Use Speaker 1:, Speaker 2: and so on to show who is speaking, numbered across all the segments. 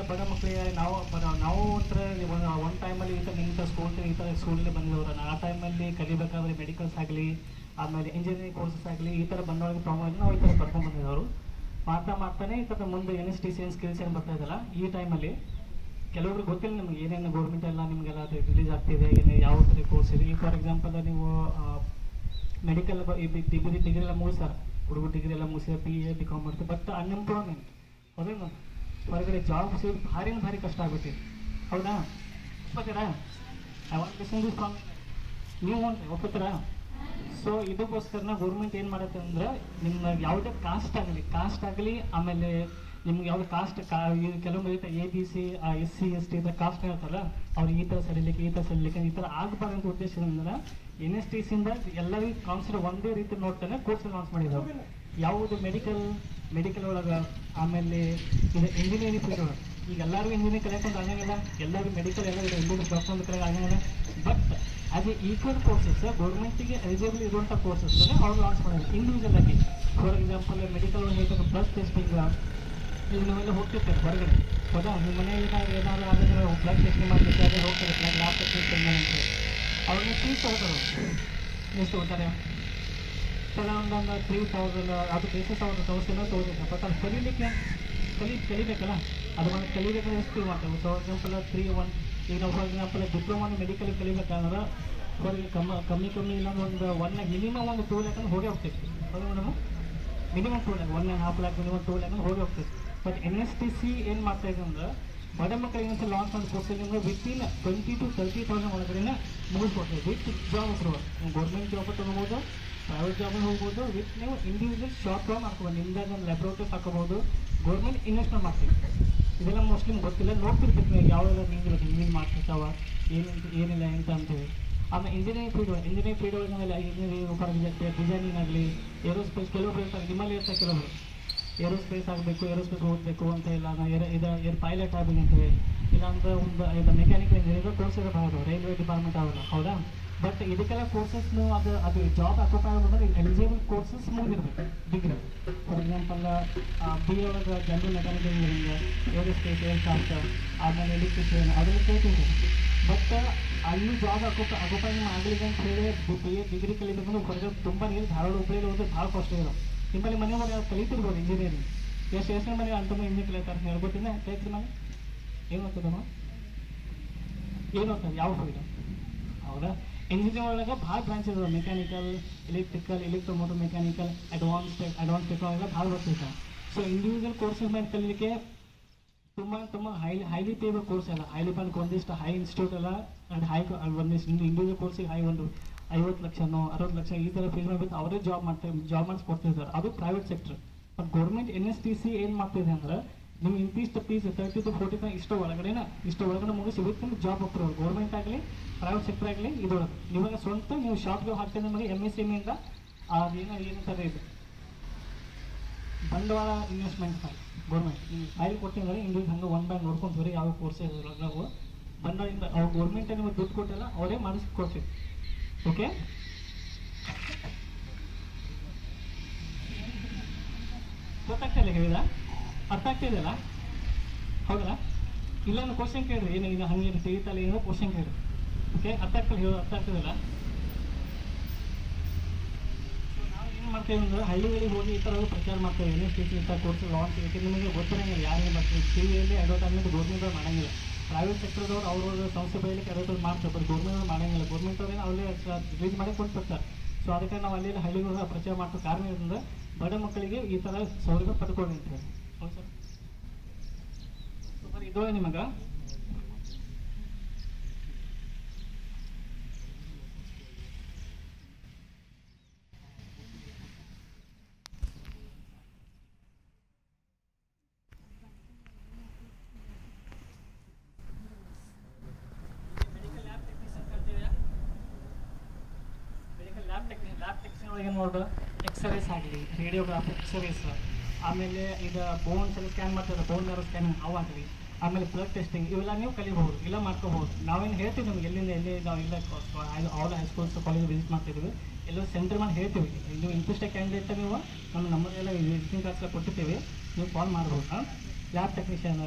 Speaker 1: ಬಡ ಮಕ್ಕಳಿಗೆ ನಾವು ಬಡ- ನಾವು ಒಂಥರ ಒಂದು ಟೈಮಲ್ಲಿ ಈ ಥರ ಇಂಥ ಸ್ಕೂಲ್ ಈ ಥರ ಸ್ಕೂಲಲ್ಲಿ ಬಂದಿದ್ದವ್ರು ಆ ಟೈಮಲ್ಲಿ ಕಲಿಬೇಕಾದ್ರೆ ಮೆಡಿಕಲ್ಸ್ ಆಗಲಿ ಆಮೇಲೆ ಇಂಜಿನಿಯರಿಂಗ್ ಕೋರ್ಸಸ್ ಆಗಲಿ ಈ ಥರ ಬಂದವರಿಗೆ ಪ್ರಾಬ್ಲಮ್ ನಾವು ಈ ಥರ ಕರ್ಕೊಂಡು ಬಂದಿದ್ದವರು ಮಾಡ್ತಾ ಮಾಡ್ತಾನೆ ಈ ಥರ ಮುಂದೆ ಎನ್ ಎಸ್ ಟಿ ಸಿ ಏನು ಸ್ಕಿಲ್ಸ್ ಏನು ಬರ್ತಾ ಇದಲ್ಲ ಈ ಟೈಮಲ್ಲಿ ಕೆಲವೊಬ್ರಿಗೆ ಗೊತ್ತಿಲ್ಲ ನಿಮ್ಗೆ ಏನೇನು ಗೌರ್ಮೆಂಟ್ ಎಲ್ಲ ನಿಮಗೆಲ್ಲ ರಿಲೀಸ್ ಆಗ್ತಿದೆ ಏನು ಯಾವ ಥರ ಕೋರ್ಸ್ ಇದೆ ಈಗ ಫಾರ್ ಎಕ್ಸಾಂಪಲ್ ನೀವು ಮೆಡಿಕಲ್ ಡಿಗ್ರಿ ಡಿಗ್ರಿ ಎಲ್ಲ ಮುಗಿಸ್ತಾರೆ ಹುಡುಗರು ಡಿಗ್ರಿ ಎಲ್ಲ ಮುಗಿಸಿದ ಬಿ ಎ ಬಿ ಕಾಮ್ ಮಾಡ್ತಾರೆ ಬಟ್ ಅನ್ಎಂಪ್ಲಾಯ್ಮೆಂಟ್ ಹೌದೇನು ಹೊರಗಡೆ ಜಾಬ್ ಸಿಗೋದು ಭಾರಿ ಭಾರಿ ಕಷ್ಟ ಆಗುತ್ತೆ ಹೌದಾ ಒಪ್ಕೋತೀರಾ I want listen this from ನೀವು ಒಪ್ಕೋತೀರಾ ಸೊ ಇದಕ್ಕೋಸ್ಕರ ಗೌರ್ಮೆಂಟ್ ಏನು ಮಾಡುತ್ತೆ ಅಂದ್ರೆ ನಿಮ್ಮ ಯಾವುದೇ ಕಾಸ್ಟ್ ಆಗಲಿ ಕಾಸ್ಟ್ ಆಗಲಿ ಆಮೇಲೆ ನಿಮ್ಗೆ ಯಾವ್ದು ಕಾಸ್ಟ್ ಕೆಲವೊಂದು ಇರುತ್ತೆ A B C S C S T ಈ ಥರ ಕಾಸ್ಟ್ ಇರುತ್ತಲ್ಲ ಅವ್ರು ಈ ಥರ ಸರಿಲಿಕ್ಕೆ ಈ ಥರ ಸರಿಲಿಕ್ಕೆ ಈ ಥರ ಆಗಬಾರ್ದಂತ ಉದ್ದೇಶದಿಂದ ಎನ್ ಎಸ್ ಟಿ ಸಿಂದ ಎಲ್ಲರಿಗೂ ಕಾನ್ಸೆಪ್ಟ್ ಒಂದೇ ರೀತಿ ನೋಡ್ತಾನೆ ಕೋರ್ಸ್ ಲಾಂಚ್ ಮಾಡಿದ್ರು ಯಾವುದು ಮೆಡಿಕಲ್ ಮೆಡಿಕಲ್ ಒಳಗೆ ಆಮೇಲೆ ಇದು ಇಂಜಿನಿಯರಿಂಗ್ ಫೀಲ್ಡ್ ಒಳಗೆ ಈಗ ಎಲ್ಲರಿಗೂ ಇಂಜಿನಿಯರಿಂಗ್ ಕಲಿಯಕ್ಕೆ ಅಂತ ಆಗಂಗಿಲ್ಲ ಎಲ್ಲರಿಗೂ ಮೆಡಿಕಲ್ ಎಲ್ಲ ಇದೆ ಇಂಜಿನಿಯರಿಂಗ್ ಡಾಕ್ಟರ್ ಅಂತ ಕಲಿಯಕ್ಕೆ ಆಗಂಗಿಲ್ಲ but as A equal courses ಗೌರ್ಮೆಂಟಿಗೆ eligible ಇರುವಂಥ ಕೋರ್ಸಸ್ ಅವ್ರು ಲಾಂಚ್ ಮಾಡಿದ್ರು ಇಂಡಿವಿಜುವಲ್ ಆಗಿ ಫಾರ್ ಎಕ್ಸಾಂಪಲ್ ಮೆಡಿಕಲ್ ಹೇಳ್ತಾರೆ ಬ್ಲಡ್ ಟೆಸ್ಟಿಂಗ್ ಈಗ ನಾವೆಲ್ಲ ಹೋಗ್ತಿರ್ತಾರೆ ಹೊರಗಡೆ ಹೌದಾ ನಿಮ್ಮ ಮನೆಯಲ್ಲಿ ನಾವು ಏನಾದ್ರು ಆಗಿದ್ರೆ ಬ್ಲಡ್ ಟೆಸ್ಟಿಂಗ್ ಮಾಡಲಿಕ್ಕೆ ಅದೇ ಹೋಗ್ತಾರೆ ಲ್ಯಾಬ್ ಟೆಸ್ಟಿಂಗ್ ಅಂತ ಅವ್ರಿಗೆ ಫೀಸ್ ತಗೋತಾರೆ ಎಷ್ಟು ತಗೋತಾರೆ ಕೆಲವೊಂದೊಂದು ತ್ರೀ ತೌಸಂಡ್ ಅದು ಬೇಸಿಸ್ ಅವ್ರ ತೌಸಂಡ್ ತಗೋಬೇಕು ಬಟ್ ಅದು ಕಲೀಲಿಕ್ಕೆ ಕಲಿ ಕಲಿಬೇಕಲ್ಲ ಅದು ಒಂದು ಕಲಿಬೇಕಾದ್ರೆ ಎಷ್ಟು ಮಾಡ್ತೇವೆ ಫಾರ್ ಎಕ್ಸಾಂಪಲ್ ತ್ರೀ ಒನ್ ಈಗ ನಾವು ಫಾರ್ ಎಕ್ಸಾಂಪಲ್ ಡಿಪ್ಲೊಮಾ ಮೆಡಿಕಲ್ ಕಲಿಬೇಕಂದ್ರೆ ಫಾರ್ ಕಮ್ಮ ಕಮ್ಮಿ ಕಮ್ಮಿ ಇಲ್ಲ ಒಂದು ಒನ್ ಮಿನಿಮಮ್ ಒಂದು ಟೂ ಲ್ಯಾಕ್ ಅಂದ್ರೆ ಹೋಗೇ ಹೋಗ್ತೈತಿ ಹೌದು madam minimum two lakh one and half lakh minimum two lakh ಹೋಗಿ ಹೋಗ್ತೈತಿ but N S T C ಏನು ಮಾಡ್ತಾ ಇದೆ ಅಂದ್ರೆ ಬಡ ಮಕ್ಕಳಿಗೆ ಅಂತ ಲಾಂಚ್ ಮಾಡಿ ಕೊಡ್ತೀವಿ ಅಂದ್ರೆ within twenty to thirty thousand ಒಳಗಡೆ ಮುಗಿಸ್ಕೊಡ್ತೀವಿ ವಿತ್ ಜಾಬ್ ಹೆಸರು ಗೌರ್ಮೆಂಟ್ ಜಾಬ್ ತೊಗೋಬೋದು ಪ್ರೈವೇಟ್ ಜಾಬ್ ಹೋಗ್ಬೋದು ವಿತ್ ನೀವು ಇಂಡಿವಿಜುವಲ್ ಶಾಪ್ ಮಾಡ್ಕೋಬೋದು ನಿಮ್ದಾಗ ಒಂದು ಲ್ಯಾಬ್ರೋಟರೀಸ್ ಹಾಕೋಬೋದು ಗೌರ್ಮೆಂಟ್ ಇನ್ವೆಸ್ಟ್ಮೆಂಟ್ ಮಾಡ್ತೀವಿ ಇದೆಲ್ಲ ಮೋಸ್ಟ್ಲಿ ಗೊತ್ತಿಲ್ಲ ನೋಡ್ತಿರ್ತೀವಿ ನೀವು ಯಾವೆಲ್ಲ ನೀವು ನೀವು ಮಾಡ್ತಿರ್ತಾವ ಏನಿಂತ ಏನಿಲ್ಲ ಎಂತ ಅಂತೇಳಿ ಆಮೇಲೆ ಇಂಜಿನಿಯರಿಂಗ್ ಫೀಲ್ಡ್ ಇಂಜಿನಿಯರಿಂಗ್ ಫೀಲ್ಡ್ ಒಳಗೆ ಇಂಜಿನಿಯರಿಂಗ್ ಫಾರ್ ಡಿಸೈನಿಂಗ್ ಆಗಲಿ ಏರೋಸ್ಪೇಸ್ ಕೆಲವೊಬ್ರು ಇರ್ತಾರೆ ನಿಮ್ಮಲ್ಲಿ ಇರ್ತಾರೆ ಕೆಲವರು ಏರೋಸ್ಪೇಸ್ ಆಗಬೇಕು ಏರೋಸ್ಪೇಸ್ ಓದಬೇಕು ಅಂತ ಇಲ್ಲ ನಾ ಏರ್ ಇದು ಏರ್ ಪೈಲಟ್ ಆಗಬೇಕು ಅಂತ ಹೇಳಿ ಇಲ್ಲಾಂದ್ರೆ ಒಂದು ಇದು ಮೆಕ್ಯಾನಿಕಲ್ ಇಂಜಿನಿಯರಿಂಗ್ ಕೋರ್ಸ್ ಇರಬಹುದು ರೈಲ್ವೆ ಡಿಪಾರ್ಟ್ಮೆಂಟ್ ಆಗಲ್ಲ ಹೌದಾ ಬಟ್ ಇದಕ್ಕೆಲ್ಲ ಕೋರ್ಸಸ್ನು ಅದು ಅದು ಜಾಬ್ ಅಕ್ಯುಪೈ ಆಗಬೇಕಂದ್ರೆ ಎಲಿಜಿಬಲ್ ಕೋರ್ಸಸ್ ಮುಗಿದಿರ್ಬೇಕು degree for example B A ಒಳಗೆ general mechanical engineering aerospace aircraft ಆಮೇಲೆ ಎಲೆಕ್ಟ್ರಿಷಿಯನ್ ಅದೆಲ್ಲ ಕೇಳ್ತಿದ್ರು ಬಟ್ ಅಲ್ಲಿ ಜಾಬ್ ಅಕ್ಯುಪ ಅಕ್ಯುಪೈ ಆಗಲಿಕ್ಕೆ ಅಂತ ಹೇಳಿ ಬಿ ಎ ಡಿಗ್ರಿ ಕಲಿಬೇಕಂದ್ರೆ ಹೊರಗೆ ತುಂಬ ನೀರು ಧಾರವಾಡ ಹುಬ್ಬಳ್ಳಿ ಹೋದ್ರೆ ಭಾಳ ಕಾಸ್ಟ್ ಇರೋ ನಿಮ್ಮಲ್ಲಿ ಮನೆ ಮನೆ ಕಲಿತಿರ್ಬೋದು ಇಂಜಿನಿಯರಿಂಗ್ ಎಷ್ಟು ಎಷ್ಟು ಮನೆ ಅಂತ ಇಂಜಿನಿಯರ್ ಕಲಿತಾರೆ ಹೇಳ್ಬೋದಿಲ್ಲ ಕಲಿತ್ರಿ ಮನೆ ಏನು ಓದ್ತದಮ್ಮ ಏನು ಓದ್ತದೆ ಯಾವ ಫೀಲ್ಡ್ ಹೌದಾ ಇಂಜಿನಿಯರ್ ಒಳಗೆ ಭಾಳ ಬ್ರಾಂಚ್ ಇದಾವೆ mechanical electrical electromotor mechanical advance advance technology ಭಾಳ ಬರ್ತಿರ್ತಾವೆ ಸೊ ಇಂಡಿವಿಜುವಲ್ ಕೋರ್ಸಸ್ ಮೇಲೆ ಕಲಿಲಿಕ್ಕೆ ತುಂಬ ತುಂಬ ಹೈ ಹೈಲಿ ಪೇಬಲ್ ಕೋರ್ಸ್ ಅಲ್ಲ ಹೈಲಿ ಪೇಬಲ್ ಒಂದಿಷ್ಟು ಹೈ ಇನ್ಸ್ಟಿಟ್ಯೂಟ್ ಅಲ್ಲ ಆ್ಯಂಡ್ ಹೈ ಒಂದಿಷ್ಟು ಇಂಡಿವಿಜುವಲ್ ಕೋರ್ಸಿಗೆ ಹೈ ಒಂದು ಐವತ್ತು ಲಕ್ಷನೋ ಅರವತ್ತು ಲಕ್ಷ ಈ ಥರ ಫೀಸ್ ಮಾಡಬೇಕು ಅವರೇ ಜಾಬ್ ಮಾಡ್ತಾರೆ ಜಾಬ್ ಮಾಡಿಸಿ ಕೊಡ್ತಿರ್ತಾರೆ ಅದು private sector but government N S T C ಏನು ಮಾಡ್ತಿದೆ ಅಂದ್ರೆ ನಿಮ್ಗೆ ಇಂತಿಷ್ಟು fees thirty to forty five ಇಷ್ಟು ಒಳಗಡೆನ ಇಷ್ಟು ಒಳಗಡೆ ಮುಗಿಸಿ ವಿತ್ ನಿಮ್ಗೆ ಜಾಬ್ ಅಪ್ರೂವಲ್ ಗೌರ್ಮೆಂಟ್ ಆಗಲಿ ಪ್ರೈವೇಟ್ ಸೆಕ್ಟರ್ ಆಗಲಿ ಇದೊಳಗೆ ಇವಾಗ ಸ್ವಂತ ನೀವು ಶಾಪ್ಗೆ ಹಾಕ್ತಿದ್ರೆ ನಿಮಗೆ ಎಮ್ ಎಸ್ ಎಮ್ ಇಂದ ಅದೇನೋ ಏನು ಥರ ಇದೆ ಬಂಡವಾಳ ಇನ್ವೆಸ್ಟ್ಮೆಂಟ್ ಫೈಲ್ ಗೌರ್ಮೆಂಟ್ ನೀವು ಫೈಲ್ ಕೊಟ್ಟಿದ್ರೆ ಇಂಡಿವಿಜ್ ಹಂಗೆ ಒನ್ ಬೈ ನೋಡ್ಕೊಂತೀವಿ ಯಾವ ಕೋರ್ಸ್ ನಾವು ಬಂಡವಾಳದಿಂದ ಅವ್ರು ಗೌರ್ಮೆಂಟ್ ನಿಮಗೆ ದುಡ್ಡು ಕೊಟ್ಟಿಲ್ಲ ಅವರೇ ಮಾಡಿಸ್ಕೊಡ್ತೀವಿ ಓಕೆ ಗೊತ್ತಾಗ್ತಿಲ್ಲ ಹೇಳಿದ ಅರ್ಥ ಆಗ್ತಿದೆಯಲ್ಲ ಹೌದಾ ಇಲ್ಲ ನಾನು ಕ್ವಶನ್ ಕೇಳಿರಿ ಏನು ಇದು ಹಂಗೆ ತಿಳಿತಲ್ಲ ಏನೋ ಕ್ವಶನ್ ಕೇಳಿರಿ ಓಕೆ ಅರ್ಥ ಆಗ್ತಿಲ್ಲ ಹೇಳೋದು ಅರ್ಥ ಆಗ್ತಿದೆಲ್ಲ ನಾವು ಏನು ಮಾಡ್ತೇವೆ ಅಂದ್ರೆ ಹಳ್ಳಿಗಳಿಗೆ ಹೋಗಿ ಈ ಥರ ಪ್ರಚಾರ ಮಾಡ್ತೇವೆ ಎನ್ ಎಸ್ ಟಿ ಸಿ ಇಂಥ ಕೋರ್ಸ್ ಲಾಂಚ್ ಯಾಕೆ ನಿಮಗೆ ಗೊತ್ತಿರಂಗಿಲ್ಲ ಯಾರಿಗೆ ಬರ್ತೀವಿ ಟಿ ವಿಯಲ್ಲಿ ಅಡ್ವರ್ಟೈಸ್ಮೆಂಟ್ ಗೌರ್ಮೆಂಟ್ ಅವ್ರು ಮಾಡಂಗಿಲ್ಲ ಪ್ರೈವೇಟ್ ಸೆಕ್ಟರ್ದವ್ರು ಅವ್ರವ್ರ ಸಂಸ್ಥೆ ಬೈಲಿಕ್ಕೆ ಅಡ್ವರ್ಟೈಸ್ ಮಾಡ್ತಾರೆ ಬಟ್ ಗೌರ್ಮೆಂಟ್ ಅವ್ರು ಮಾಡಂಗಿಲ್ಲ ಗೌರ್ಮೆಂಟ್ ಅವ್ರೇನು ಅವರೇ ರಿಲೀಸ್ ಮಾಡಿ ಕೊಟ್ಬಿಡ್ತಾರೆ ಸೊ ಅದಕ್ಕೆ ನಾವು ಅಲ್ಲಿ ಹಳ್ಳಿಗಳು ಪ್ರಚಾರ ಮಾಡ್ತಾ ಕಾರಣ ಏನಂದ್ರೆ ಬಡ ಮಕ್ಕಳಿಗೆ ಈ ಥರ ಸೌಲಭ್ಯ ಪಡ್ಕೊಳ್ಳಿ ಅಂತ ಹೇಳಿ ಹೌದು ಸರ್ ಸೂಪರ್ ಇದು ನಿಮಗೆ ಮೆಡಿಕಲ್ ಲ್ಯಾಬ್ ಟೆಕ್ನಿಷಿಯನ್ ಕಲ್ತಿದ್ಯಾ ಮೆಡಿಕಲ್ ಲ್ಯಾಬ್ ಟೆಕ್ನಿ ಲ್ಯಾಬ್ ಟೆಕ್ನಿಷಿಯನ್ ಒಳಗೆ ನೋಡ್ದು ಎಕ್ಸ್ರೇಸ್ ಆಗಲಿ ರೇಡಿಯೋಗ್ರಾಫಿ ಎಕ್ಸ್ರೇಸ್ ಆಮೇಲೆ ಇದು ಬೋನ್ಸ್ ಎಲ್ಲ ಸ್ಕ್ಯಾನ್ ಮಾಡ್ತಾರೆ ಬೋನ್ ಯಾರು ಸ್ಕ್ಯಾನಿಂಗ್ ಅವು ಆಗಲಿ ಆಮೇಲೆ ಬ್ಲಡ್ ಟೆಸ್ಟಿಂಗ್ ಇವೆಲ್ಲ ನೀವು ಕಲಿಬಹುದು ಇಲ್ಲ ಮಾಡ್ಕೋಬಹುದು ನಾವೇನು ಹೇಳ್ತೀವಿ ನಿಮ್ಗೆ ಎಲ್ಲಿಂದ ಎಲ್ಲಿ ನಾವು ಇಲ್ಲ ಆಲ್ ಹೈಸ್ಕೂಲ್ಸ್ ಕಾಲೇಜ್ ವಿಸಿಟ್ ಮಾಡ್ತಿದ್ವಿ ಎಲ್ಲೋ ಸೆಂಟರ್ ಮಾಡಿ ಹೇಳ್ತೀವಿ ನೀವು ಇಂಟ್ರೆಸ್ಟ್ ಕ್ಯಾಂಡಿಡೇಟ್ ನೀವು ನಮ್ಮ ನಂಬರ್ ಎಲ್ಲ ವಿಸಿಟಿಂಗ್ ಕಾರ್ಡ್ಸ್ ಎಲ್ಲ ಕೊಟ್ಟಿರ್ತೀವಿ ನೀವು ಕಾಲ್ ಮಾಡ್ಬೋದು ಲ್ಯಾಬ್ ಟೆಕ್ನಿಷಿಯನ್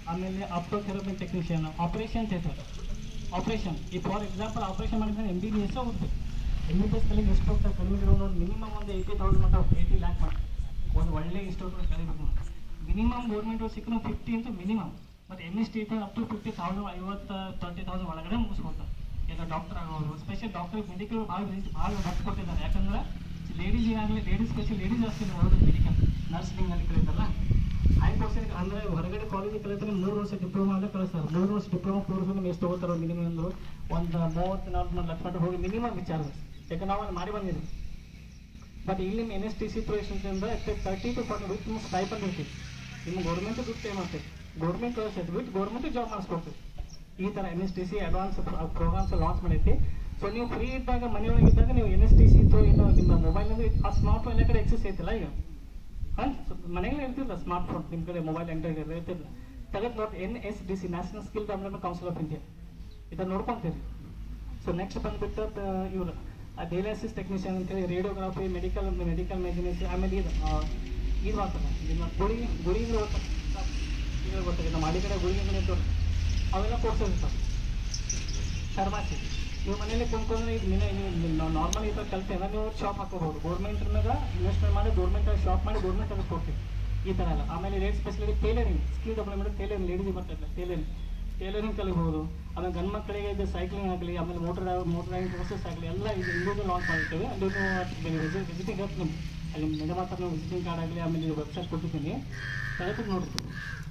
Speaker 1: ಆಮೇಲೆ ಅಪ್ಟೋಥೆರಪಿ ಟೆಕ್ನಿಷಿಯನ್ ಆಪರೇಷನ್ ಥಿಯೇಟರ್ ಆಪರೇಷನ್ ಈ ಫಾರ್ ಎಕ್ಸಾಂಪಲ್ ಆಪರೇಷನ್ ಮಾಡಿದ್ರೆ ಎಮ್ ಬಿ ಬಿ ಎಸ್ ಹೋಗುತ್ತೆ ಎಮ್ ಬಿ ಬಿ ಎಸ್ ಕಲಿಗೆ ಎಷ್ಟು ಹೋಗ್ತಾರೆ ಕಡಿಮೆ ಇರೋದು ಮಿನಿಮಮ್ ಒಂದು ಏಯ್ಟಿ ತೌಸಂಡ್ ಮಟ್ಟ ಏಯ್ಟಿ ಲ್ಯಾಕ್ ಮಾಡಿ ಒಂದು ಒಳ್ಳೆ ಇಷ್ಟು ಕಲಿಬೇಕು ಮಿನಿಮಮ್ ಗೌರ್ಮೆಂಟ್ ಸಿಕ್ಕನು ಫಿಫ್ಟಿ ಅಂತ ಮಿನಿಮಮ್ ಮತ್ತು M S T up to fifty thousand ಐವತ್ತು ಟ್ವೆಂಟಿ ತೌಸಂಡ್ ಒಳಗಡೆ ಮುಗಿಸ್ಕೊಡ್ತಾರೆ ಎಲ್ಲ ಡಾಕ್ಟರ್ ಆಗೋರು ಸ್ಪೆಷಲ್ ಡಾಕ್ಟರ್ ಮೆಡಿಕಲ್ ಭಾಳ ಭಾಳ ವರ್ಕ್ ಕೊಟ್ಟಿದ್ದಾರೆ ಯಾಕಂದ್ರೆ ಲೇಡೀಸ್ ಏನಾಗಲಿ ಲೇಡೀಸ್ ಸ್ಪೆಷಲ್ ಲೇಡೀಸ್ ಜಾಸ್ತಿ ಓದೋದು ಮೆಡಿಕಲ್ ನರ್ಸಿಂಗ್ ಅಲ್ಲಿ ಕಲಿತಾರಲ್ಲ ಹೈ ಪರ್ಸೆಂಟ್ ಅಂದರೆ ಹೊರಗಡೆ ಕಾಲೇಜಿಗೆ ಕಲಿತಾರೆ ಮೂರು ವರ್ಷ ಡಿಪ್ಲೊಮಾ ಅಲ್ಲೇ ಕಳಿಸ್ತಾರೆ ಮೂರು ವರ್ಷ ಡಿಪ್ಲೊಮಾ ಕೋರ್ಸ್ ಎಷ್ಟು ತಗೋತಾರೆ ಮಿನಿಮಮ್ ಅಂದರು ಒಂದು ಮೂವತ್ತು ನಾಲ್ಕು ಲಕ್ಷ ಮಟ್ಟ ಹೋಗಿ ಮಿನಿಮಮ್ ಚಾರ್ಜ್ ಯಾಕಂದ್ರೆ ನಾವು ಅಲ್ಲಿ ಮಾಡಿ ಬಂದಿದ್ದೀವಿ ಬಟ್ ಇಲ್ಲಿ ಎನ್ ಎಸ್ ಟಿ ಸಿ ಅಂದ್ರೆ ತರ್ಟಿ ಟು ಫಾರ್ಟಿ ವಿತ್ ನಿಮ್ಗೆ ಸ್ಟೈಪಂಡ್ ಇರ್ತೀವಿ ನಿಮ್ಮ ಗೌರ್ಮೆಂಟ್ ದುಡ್ಡು ಪೇ ಮಾಡ್ತೀವಿ ಗೌರ್ಮೆಂಟ್ ಕಳಿಸ್ತೈತಿ ವಿತ್ ಗೌರ್ಮೆಂಟ್ ಜಾಬ್ ಮಾಡಿಸ್ಕೊಡ್ತೀವಿ ಈ ಥರ N S T C advance programs launch ಮಾಡೈತಿ ಸೊ ನೀವು ಫ್ರೀ ಇದ್ದಾಗ ಮನೆಯೊಳಗೆ ಇದ್ದಾಗ ನೀವು ಎನ್ ಎಸ್ ಟಿ ಸಿ ಇತ್ತು ಇನ್ನು ನಿಮ್ಮ ಮೊಬೈಲ್ನಲ್ಲಿ ಆ ಸ್ಮಾರ್ಟ್ ಫೋನ್ ಎಲ್ಲ ಕಡೆ ಎಕ್ಸಸ್ ಐತಿಲ್ಲ ಈಗ ಹಾಂ ಮನೆಯಲ್ಲೇ ಇರ್ತಿಲ್ಲ ಸ್ಮಾರ್ಟ್ ಫೋನ್ ನಿಮ್ಮ ಕಡೆ ಮೊಬೈಲ್ ಎಂಟ್ರಿ ಇರ್ತಿಲ್ಲ ತೆಗೆದು ನೋಡಿ N S D C national skill development council of India ಇದನ್ನು ನೋಡ್ಕೊಂತೀರಿ ಸೊ ನೆಕ್ಸ್ಟ್ ಬಂದ್ಬಿಟ್ಟು ಇವರು ಡೇಲಿಯಾಸಿಸ್ ಟೆಕ್ನಿಷಿಯನ್ ಅಂತೇಳಿ ರೇಡಿಯೋಗ್ರಾಫಿ ಮೆಡಿಕಲ್ ಮೆಡಿಕಲ್ ಮೆಜಿನಿಸ್ ಆಮೇಲೆ ಇದು ಆ, ಇದು ಮಾಡ್ತಾರೆ ನಿಮ್ಮ ಗುಳಿ ಗುಳಿಗಳು ಈಗ ಗೊತ್ತಾಗಿದೆ ನಮ್ಮ ಹಳ್ಳಿ ಕಡೆ ಗುಳಿಗೆ ಇರ್ತವೆ ಅವೆಲ್ಲ ಕೋರ್ಸಸ್ ಇರ್ತಾವೆ ಫಾರ್ಮಾಸಿ ನೀವು ಮನೇಲಿ ಕುಂತ್ಕೊಂಡ್ರೆ ಈಗ ನಿನ್ನೆ ನೀವು ನಾರ್ಮಲ್ ಈ ಥರ ಕಲ್ತೇವೆ ನೀವು ಶಾಪ್ ಹಾಕೋಬಹುದು ಗೌರ್ಮೆಂಟ್ನಾಗ ಇನ್ವೆಸ್ಟ್ಮೆಂಟ್ ಮಾಡಿ ಗೌರ್ಮೆಂಟ್ ಶಾಪ್ ಮಾಡಿ ಗೌರ್ಮೆಂಟ್ ಅದಕ್ಕೆ ಕೊಡ್ತೀವಿ ಈ ಥರ ಎಲ್ಲ ಆಮೇಲೆ rate specially tailoring skill development tailoring ladies ಬರ್ತಾರೆ ಟೇಲರಿಂಗ್ ಟೇಲರಿಂಗ್ ಕಲಿಬಹುದು ಆಮೇಲೆ ಗಂಡು ಮಕ್ಕಳಿಗೆ ಇದು ಸೈಕ್ಲಿಂಗ್ ಆಗಲಿ ಆಮೇಲೆ ಮೋಟರ್ ಮೋಟರ್ ಡ್ರೈವಿಂಗ್ ಕೋರ್ಸಸ್ ಆಗಲಿ ಎಲ್ಲ ಇದು ಇಂಡಿವಿಜುವಲ್ ಲಾಂಚ್ ಮಾಡಿರ್ತೇವೆ ಅಲ್ಲಿ ವಿಸಿಟಿಂಗ್ ಇರುತ್ತೆ ನಿಮ್ಗೆ ಅಲ್ಲಿ ನಿಜ ಮಾತ್ರ ನಾವು ವಿಸಿಟಿಂಗ್ ಕಾರ್ಡ್ ಆಗಲಿ ಆಮೇಲೆ ವೆಬ್ಸೈಟ್ ಕೊಟ್ಟಿದ್ದೀನಿ ತಲೆಬಿಟ್ಟು ನೋಡ್ತೀವಿ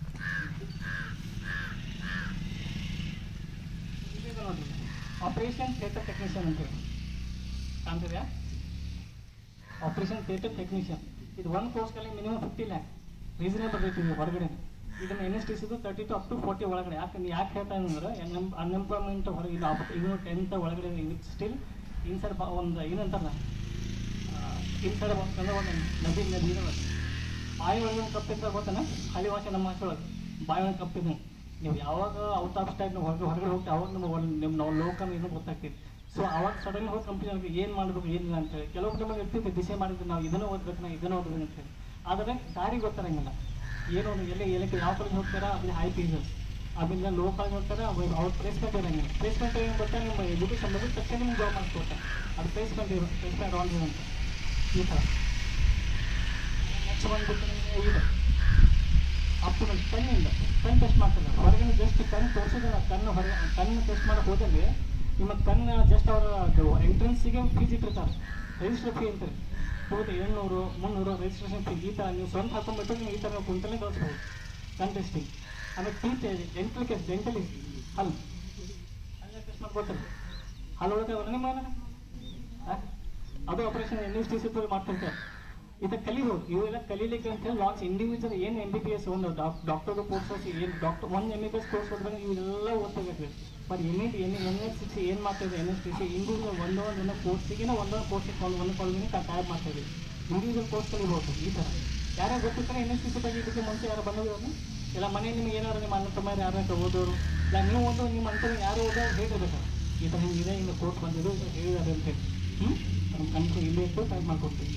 Speaker 1: ಆಪರೇಷನ್ ಥಿಯೇಟರ್ ಟೆಕ್ನಿಷಿಯನ್ ಅಂತ ಹೇಳಿ ಕಾಣ್ತಿದ್ಯಾ ಆಪರೇಷನ್ ಥಿಯೇಟರ್ ಟೆಕ್ನಿಷಿಯನ್ ಇದು ಒಂದು ಕೋರ್ಸ್ನಲ್ಲಿ minimum fifty lakh reasonable rate ಇದೆ ಹೊರಗಡೆ ಇದನ್ನ ಎನ್ ಎಸ್ ಟಿ ಸಿದು thirty two up to forty ಒಳಗಡೆ ಯಾಕೆ ಯಾಕೆ ಹೇಳ್ತಾ ಅಂದ್ರೆ ಅನ್ಎಂಪ್ಲಾಯ್ಮೆಂಟ್ ಹೊರಗೆ ಇದು ಇದು ಟೆಂತ್ ಒಳಗಡೆ ಸ್ಟಿಲ್ ಇನ್ಸೈಡ್ ಒಂದು ಏನಂತಾರಲ್ಲ ಇನ್ಸೈಡ್ ಅಂದ್ರೆ ಒಂದು ನದಿ ನದಿ ಇದಾವೆ. ಬಾಯಿ ಒಳಗೆ ಒಂದು ಕಪ್ ಇದ್ದಾಗ ಗೊತ್ತಾನ ಹಳ್ಳಿ ಭಾಷೆ ನಮ್ಮ ಭಾಷೆ ಒಳಗೆ ಬಾಯಿ ಒಳಗೆ ಕಪ್ ಇದೆ ನೀವು ಯಾವಾಗ ಔಟ್ ಆಫ್ ಸ್ಟೈಲ್ ಹೊರಗೆ ಹೊರಗಡೆ ಹೋಗ್ತೀವಿ ಅವಾಗ ನಿಮ್ಗೆ ಒಂದು ನಿಮ್ಮ ನಾವು ಲೋಕಲ್ ಏನೋ ಗೊತ್ತಾಗ್ತೈತಿ ಸೊ ಅವಾಗ ಸಡನ್ ಹೋಗಿ ಕಂಪ್ನಿ ಅವ್ರಿಗೆ ಏನು ಮಾಡಬೇಕು ಏನಿಲ್ಲ ಅಂತೇಳಿ ಕೆಲವು ಟೈಮಲ್ಲಿ ಇರ್ತಿದ್ದೆ ದಿಸೆ ಮಾಡಿದ್ರೆ ನಾವು ಇದನ್ನು ಓದ್ಬೇಕು ನಾವು ಇದನ್ನು ಓದ್ಬೇಕು ಅಂತೇಳಿ ಆದರೆ ದಾರಿ ಗೊತ್ತಾರಂಗಿಲ್ಲ ಏನೋ ಒಂದು ಎಲ್ಲಿ ಎಲ್ಲಕ್ಕೆ ಯಾವ ಕಾಲೇಜ್ ಹೋಗ್ತಾರಾ ಅಲ್ಲಿ ಹೈ ಫೀಸಸ್ ಆಮೇಲೆ ಲೋ ಕಾಲೇಜ್ ಹೋಗ್ತಾರೆ ಅವ್ರ ಪ್ಲೇಸ್ಮೆಂಟ್ ಇರಂಗಿಲ್ಲ ಪ್ಲೇಸ್ಮೆಂಟ್ ಏನು ಗೊತ್ತಾ ನಿಮ್ಮ ಎಜುಕೇಷನ್ ಮುಗಿದ ತಕ್ಷಣ ನಿಮ್ಗೆ ಜಾಬ್ ಮಾಡಿಸ್ಕೊಡ್ತಾರೆ ಅದು ಪ್ಲೇಸ್ಮೆಂಟ್ ಇರೋ ಪ್ಲೇಸ್ಮೆಂಟ್ ಆನ್ ಅಂತ ಈ ಥರ ನೆಕ್ಸ್ಟ್ ಬಂದ್ಬಿಟ್ಟು ನಿಮಗೆ ಇದು ಅಪ್ ಟು ಕಣ್ಣಿಂದ ಕಣ್ಣು ಟೆಸ್ಟ್ ಮಾಡ್ತಿಲ್ಲ ಹೊರಗಿನ ಜಸ್ಟ್ ಕಣ್ಣು ತೋರಿಸೋದಿಲ್ಲ ಕಣ್ಣು ಹೊರಗೆ ಕಣ್ಣು ಟೆಸ್ಟ್ ಮಾಡಕ್ಕೆ ಹೋದಲ್ಲಿ ನಿಮ್ಮ ಕಣ್ಣು ಜಸ್ಟ್ ಅವರ ಎಂಟ್ರೆನ್ಸಿಗೆ ಫೀಸ್ ಇಟ್ಟಿರ್ತಾರೆ ರಿಜಿಸ್ಟರ್ ಫೀ ಅಂತಾರೆ ಹೋಗುತ್ತೆ ಏಳ್ನೂರು ಮುನ್ನೂರು ರಿಜಿಸ್ಟ್ರೇಷನ್ ಫೀ ಈ ಥರ ನೀವು ಸ್ವಂತ ಹಾಕೊಂಡ್ಬಿಟ್ಟು ನೀವು ಈ ಥರ ಕುಂತಲೇ ಕಳಿಸ್ಬೋದು ಕಣ್ ಟೆಸ್ಟಿಂಗ್ ಆಮೇಲೆ ಟೀತ್ ಡೆಂಟಲ್ ಕೇಸ್ ಡೆಂಟಲ್ ಹಲ್ ಅಲ್ಲೇ ಟೆಸ್ಟ್ ಮಾಡ್ಕೊಡ್ತಾರೆ ಹಲ್ ಒಳಗೆ ಅವ್ರು ನಿಮ್ಮ ಆ? ಅದು operation N S T C ಮಾಡ್ತಿರ್ತಾರೆ ಇದು ಕಲಿಬಹುದು ಇವೆಲ್ಲ ಕಲೀಲಿಕ್ಕೆ ಅಂತ ಹೇಳಿ ಲಾಂಚ್ ಇಂಡಿವಿಜುವಲ್ ಏನು ಎಂ ಬಿ ಬಿ ಎಸ್ ಒಂದು ಡಾಕ್ಟರ್ ಕೋರ್ಸಸ್ ಏನು ಡಾಕ್ಟರ್ ಒಂದು M B B S course ಓದ್ಬೇಕು ಇವೆಲ್ಲ ಓದ್ತಿರ್ಬೇಕು but N E N N S C ಏನು ಮಾಡ್ತಿದ್ದೆ N S T C individual ಒಂದೊಂದು ಒಂದೊಂದು ಕೋರ್ಸಿಗೆ ಒಂದೊಂದು ಕೋರ್ಸಿಗೆ ಒಂದು ಒಂದು ಕಾಲೇಜಿಗೆ ತಯಾರು ಮಾಡ್ತಾ ಇದ್ದೀವಿ ಇಂಡಿವಿಜುವಲ್ ಕೋರ್ಸ್ ಕಲಿಬಹುದು ಈ ಥರ ಯಾರ್ಯಾರು ಗೊತ್ತಿರ್ತಾರೆ ಎನ್ ಎಸ್ ಟಿ ಸಿ ಬಗ್ಗೆ ಇದಕ್ಕೆ ಮುಂಚೆ ಯಾರು ಬಂದಿರೋದು ಇಲ್ಲ ಮನೆ ನಿಮ್ಗೆ ಏನಾದ್ರು ನಿಮ್ಮ ಅಣ್ಣ ತಮ್ಮ ಯಾರು ಓದೋರು ಇಲ್ಲ ನೀವು ಒಂದು ನಿಮ್ಮ ಅಣ್ಣ ತಮ್ಮ ಯಾರು ಓದೋ ಹೇಳಿರ್ಬೇಕು ಈ ಥರ ಹಿಂಗಿದೆ ಹಿಂಗೆ ಕೋರ್ಸ್ ಬಂದಿದ್ದು ಹೇಳಿದ್ದಾರೆ ಅಂತ ಹೇಳಿ ಹ್ಞೂ ನಮ್ಮ ಕನಸು ಇಲ್ಲೇ ಇಟ್ಟು ಟೈಪ್ ಮಾಡ್ಕೊಡ್ತೀವಿ